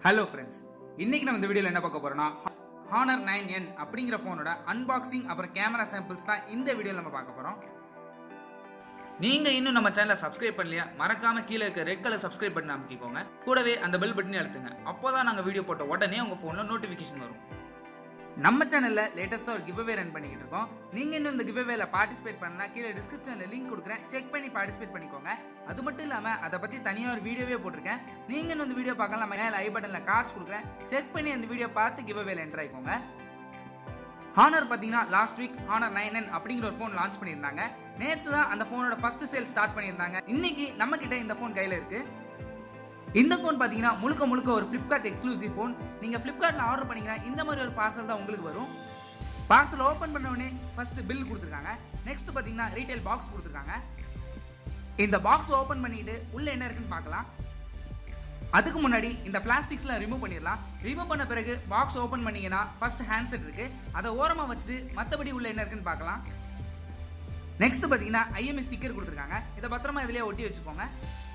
hello friends இன்னைக்கு நம்ம இந்த வீடியோவில் என்ன பார்க்க போறோம்னா ஹானர் நைன் என் அப்படிங்கிற ஃபோனோட அன்பாக்சிங் அப்புறம் கேமரா சாம்பிள்ஸ் தான் இந்த வீடியோவில் நம்ம பார்க்க போறோம் நீங்க இன்னும் நம்ம சேனலை சப்ஸ்கிரைப் பண்ணலையா மறக்காம கீழே இருக்க ரெட் கலர் சப்ஸ்கிரைப் பட்டன் அமைக்கிக்கோங்க கூடவே அந்த பெல் பட்டனையும் அழுத்துங்க அப்போதான் நாங்க வீடியோ போட்ட உடனே உங்க போன்ல நோட்டிபிகேஷன் வரும் நம்ம சேனல்ல லேட்டஸ்டா ஒரு கிவ் ரன் பண்ணிக்கிட்டு இருக்கோம் நீங்க இன்னும் இந்த கிவ் பார்ட்டிசிபேட் பண்ணா கீழே டிஸ்கிரிப்ஷன்ல லிங்க் கொடுக்குறேன் செக் பண்ணி பார்ட்டிசிபேட் பண்ணிக்கோங்க அது மட்டும் இல்லாம அதை பத்தி தனியா ஒரு வீடியோவே போட்டிருக்கேன் நீங்க இன்னும் இந்த வீடியோ பார்க்கலாம் மேல ஐ பட்டன்ல கார்ட்ஸ் கொடுக்குறேன் செக் பண்ணி அந்த வீடியோ பார்த்து கிவ் அவேல என்டர் ஆயிக்கோங்க ஹானர் பார்த்தீங்கன்னா last week Honor nine N அப்படிங்கிற ஒரு ஃபோன் லான்ச் பண்ணியிருந்தாங்க நேற்று தான் அந்த ஃபோனோட ஃபர்ஸ்ட் சேல் ஸ்டார்ட் பண்ணியிருந்தாங்க இன்னைக்கு நம்ம கிட்ட இந்த ஃபோன் கையில் இருக்கு இந்த ஃபோன் பார்த்தீங்கன்னா முழுக்க முழுக்க ஒரு ஃப்ளிப்கார்ட் எக்ஸ்க்ளூசிவ் ஃபோன் நீங்கள் ஃப்ளிப்கார்ட்டில் ஆர்டர் பண்ணீங்கன்னா இந்த மாதிரி ஒரு பார்சல் தான் உங்களுக்கு வரும் பார்சல் ஓப்பன் பண்ண உடனே ஃபர்ஸ்ட் பில் கொடுத்துருக்காங்க நெக்ஸ்ட் பார்த்தீங்கன்னா ரீட்டைல் பாக்ஸ் கொடுத்துருக்காங்க இந்த பாக்ஸ் ஓப்பன் பண்ணிட்டு உள்ள என்ன இருக்குன்னு பார்க்கலாம் அதுக்கு முன்னாடி இந்த பிளாஸ்டிக்ஸ்லாம் ரிமூவ் பண்ணிடலாம் ரிமூவ் பண்ண பிறகு பாக்ஸ் ஓப்பன் பண்ணீங்கன்னா ஃபர்ஸ்ட் ஹேண்ட்செட் இருக்கு அதை ஓரமாக வச்சுட்டு மற்றபடி உள்ள என்ன இருக்குன்னு பார்க்கலாம் நெக்ஸ்ட் பார்த்தீங்கன்னா ஐஎம்ஐ ஸ்டிக்கர் கொடுத்துருக்காங்க இதை பத்திரமா இதுலயே ஒட்டி வச்சுக்கோங்க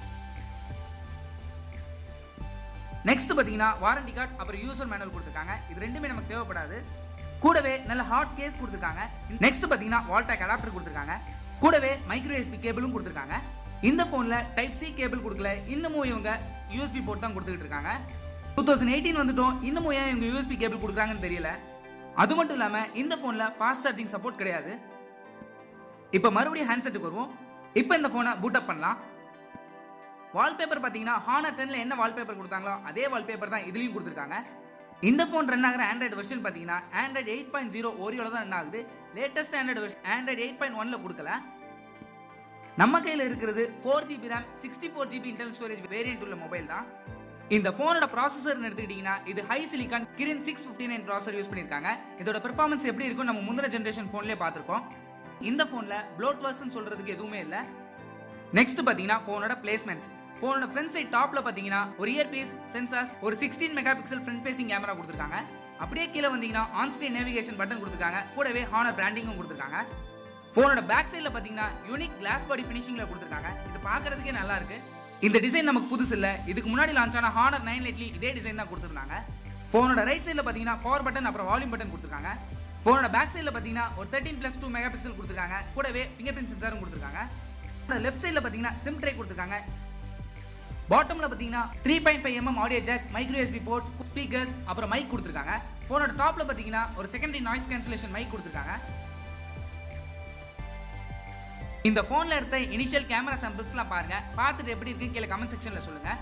நெக்ஸ்ட் பார்த்தீங்கன்னா வாரண்டி கார்டு அப்புறம் யூசர் மேனுவல் கொடுத்துருக்காங்க இது ரெண்டுமே நமக்கு தேவைப்படாது கூடவே நல்ல ஹாட் கேஸ் கொடுத்துருக்காங்க நெக்ஸ்ட் பார்த்தீங்கன்னா வால்டாக் அடாப்டர் கொடுத்துருக்காங்க கூடவே மைக்ரோ எஸ்பி கேபிளும் கொடுத்துருக்காங்க இந்த ஃபோனில் டைப் சி கேபிள் கொடுக்கல இன்னமும் இவங்க யூஎஸ்பி போர்ட் தான் கொடுத்துக்கிட்டு இருக்காங்க டூ தௌசண்ட் எயிட்டீன் வந்துட்டோம் இன்னமும் ஏன் இவங்க யூஎஸ்பி கேபிள் கொடுக்குறாங்கன்னு தெரியல அது மட்டும் இல்லாமல் இந்த ஃபோனில் ஃபாஸ்ட் சார்ஜிங் சப்போர்ட் கிடையாது இப்போ மறுபடியும் ஹேண்ட்செட்டுக்கு வருவோம் இப்போ இந்த ஃபோனை பூட் அப் பண்ணலாம் வால்பேப்பர் பார்த்தீங்கன்னா ஹானர் டென்ல என்ன வால்பேப்பர் கொடுத்தாங்களோ அதே வால்பேப்பர் தான் இதுலயும் கொடுத்துருக்காங்க இந்த ஃபோன் ரன் ஆகிற ஆண்ட்ராய்டு வெர்ஷன் பார்த்தீங்கன்னா ஆண்ட்ராய்டு எயிட் பாயிண்ட் ஜீரோ ஓரியோல தான் ரன் ஆகுது latest Android version Android eight point ஒன்ல கொடுக்கல நம்ம கையில் இருக்கிறது four GB RAM sixty four GB internal storage variant உள்ள மொபைல் தான் இந்த ஃபோனோட ப்ராசஸர் எடுத்துக்கிட்டீங்கன்னா இது HiSilicon Kirin six fifty nine processor use பண்ணியிருக்காங்க இதோட பெர்ஃபார்மன்ஸ் எப்படி இருக்கும் நம்ம முந்தின ஜென்ரேஷன் ஃபோன்லேயே பார்த்துருக்கோம் இந்த ஃபோனில் ப்ளோட் வர்ஸ்ன்னு சொல்றதுக்கு எதுவுமே இல்லை நெக்ஸ்ட் பார்த்தீங்கன்னா ஃபோனோட பிளேஸ்மெண்ட்ஸ் ஃபோனோட ஃப்ரண்ட் சைட் டாப்ல பார்த்தீங்கன்னா ஒரு இயர் பீஸ் சென்சார்ஸ் ஒரு sixteen mega pixel front facing camera கொடுத்துருக்காங்க அப்படியே கீழே வந்தீங்கன்னா ஆன் ஸ்க்ரீன் நேவிகேஷன் பட்டன் கொடுத்துருக்காங்க கூடவே ஹானர் பிராண்டிங்கும் கொடுத்துருக்காங்க ஃபோனோட பேக் சைடில் பார்த்தீங்கன்னா யூனிக் கிளாஸ் பாடி ஃபினிஷிங்கில் கொடுத்துருக்காங்க இது பார்க்கறதுக்கே நல்லா இருக்கு இந்த டிசைன் நமக்கு புதுசு இல்லை இதுக்கு முன்னாடி லான்ச் ஆன ஹானர் நைன் லைட்லி இதே டிசைன் தான் கொடுத்துருந்தாங்க ஃபோனோட ரைட் சைடில் பார்த்தீங்கன்னா பவர் பட்டன் அப்புறம் வால்யூம் பட்டன் கொடுத்துருக்காங்க ஃபோனோட பேக் சைடில் பார்த்தீங்கன்னா ஒரு thirteen plus two mega pixel கொடுத்துருக்காங்க கூடவே ஃபிங்கர் பிரிண்ட் சென்சாரும் கொடுத்துருக்காங்க லெஃப்ட் சைடில் பார்த்தீங்கன்னா சிம் ட்ரை கொடுத்துருக்காங்க பாட்டம்ல பார்த்தீங்கன்னா three point five MM audio jack micro USB port speakers அப்புறம் மைக் கொடுத்துருக்காங்க ஃபோனோட டாப்ல பார்த்தீங்கன்னா ஒரு செகண்டரி நாய்ஸ் கேன்சலேஷன் மைக் கொடுத்துருக்காங்க இந்த ஃபோனில் எடுத்த இனிஷியல் கேமரா சாம்பிள்ஸ்லாம் பாருங்க பார்த்துட்டு எப்படி இருக்கு கீழே கமெண்ட் செக்ஷனில் சொல்லுங்க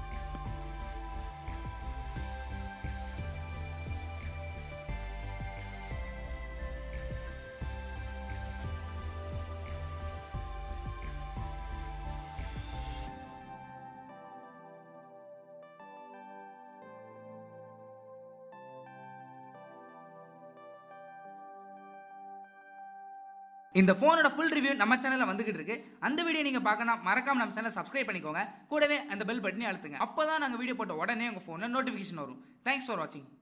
இந்த ஃபோனோட ஃபுல் ரிவ்யூ நம்ம சேனல்ல வந்துகிட்டு இருக்கு அந்த வீடியோ நீங்க பார்க்கணும் மறக்காம நம்ம சேனல் சப்ஸ்கிரைப் பண்ணிக்கோங்க கூடவே அந்த பெல் பட்டனையும் அழுத்துங்க அப்பதான் நாங்க வீடியோ போட்ட உடனே உங்க ஃபோன்ல நோட்டிஃபிகேஷன் வரும் தேங்க்ஸ் ஃபார் வாட்சிங்